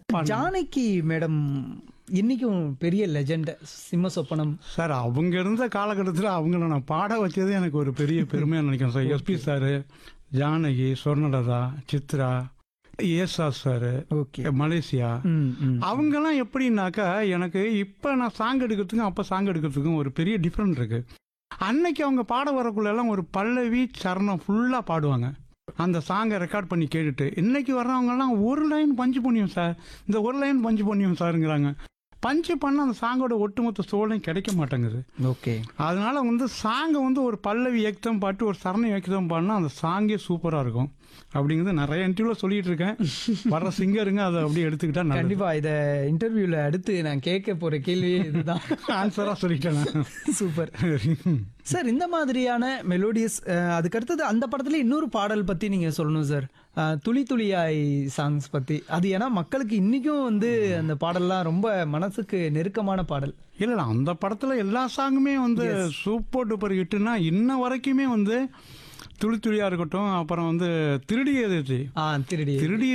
Janaki madam இன்னைக்கும் பெரிய legend சிம்ம சொப்பனம் சார் அவங்க இருந்த காலகட்டத்தில் அவங்கள நான் பாட வச்சது எனக்கு ஒரு பெரிய பெருமையாக நினைக்கிறேன் sir SP sir Janaki Swarnalatha Chithra ஏசா சார் ஓகே மலேசியா ம் ம் அவங்கெல்லாம் எப்படின்னாக்கா எனக்கு இப்போ நான் சாங் எடுக்கிறதுக்கும் அப்போ சாங் எடுக்கிறதுக்கும் ஒரு பெரிய டிஃப்ரெண்ட் இருக்கு அன்னைக்கு அவங்க பாட வரக்குள்ள எல்லாம் ஒரு பல்லவி சரணம் ஃபுல்லாக பாடுவாங்க அந்த சாங்கை ரெக்கார்ட் பண்ணி கேட்டுட்டு இன்னைக்கு வர்றவங்கலாம் ஒரு லைன் பஞ்சு பண்ணியும் சார் இந்த ஒரு லைன் பஞ்சு பண்ணியும் சாருங்கிறாங்க பஞ்சு பண்ண அந்த சாங்கோட ஒட்டுமொத்த சோழம் கிடைக்க மாட்டேங்குது ஓகே அதனால வந்து சாங்கை வந்து ஒரு பல்லவி ஏக்தம் பாட்டு ஒரு சரண ஏக்தம் பாடினா அந்த சாங்கே சூப்பராக இருக்கும் அப்படிங்கிறது நிறைய இன்டர்வியூவில் சொல்லிட்டு இருக்கேன் வர்ற சிங்கருங்க அதை அப்படியே எடுத்துக்கிட்டா நல்லது கண்டிப்பா இத இன்டர்வியூல அடுத்து நான் கேட்க போற கேள்வியே இதுதான் ஆன்சராக சொல்லிட்டேன் நான். சூப்பர் சார் இந்த மாதிரியான மெலோடியஸ் அதுக்கு அடுத்தது அந்த படத்துல இன்னொரு பாடல் பத்தி நீங்க சொல்லணும் சார் அஹ், துளி துளியாய் சாங்ஸ் பத்தி அது ஏன்னா மக்களுக்கு இன்னைக்கும் வந்து அந்த பாடல்லாம் ரொம்ப மனசுக்கு நெருக்கமான பாடல் இல்ல இல்ல அந்த படத்துல எல்லா சாங்குமே வந்து சூப்பர் டூப்பர் ஹிட்னா இன்ன வரைக்குமே வந்து துளி துளியா இருக்கட்டும் அப்புறம் வந்து திருடியது ஆ திருடி திருடி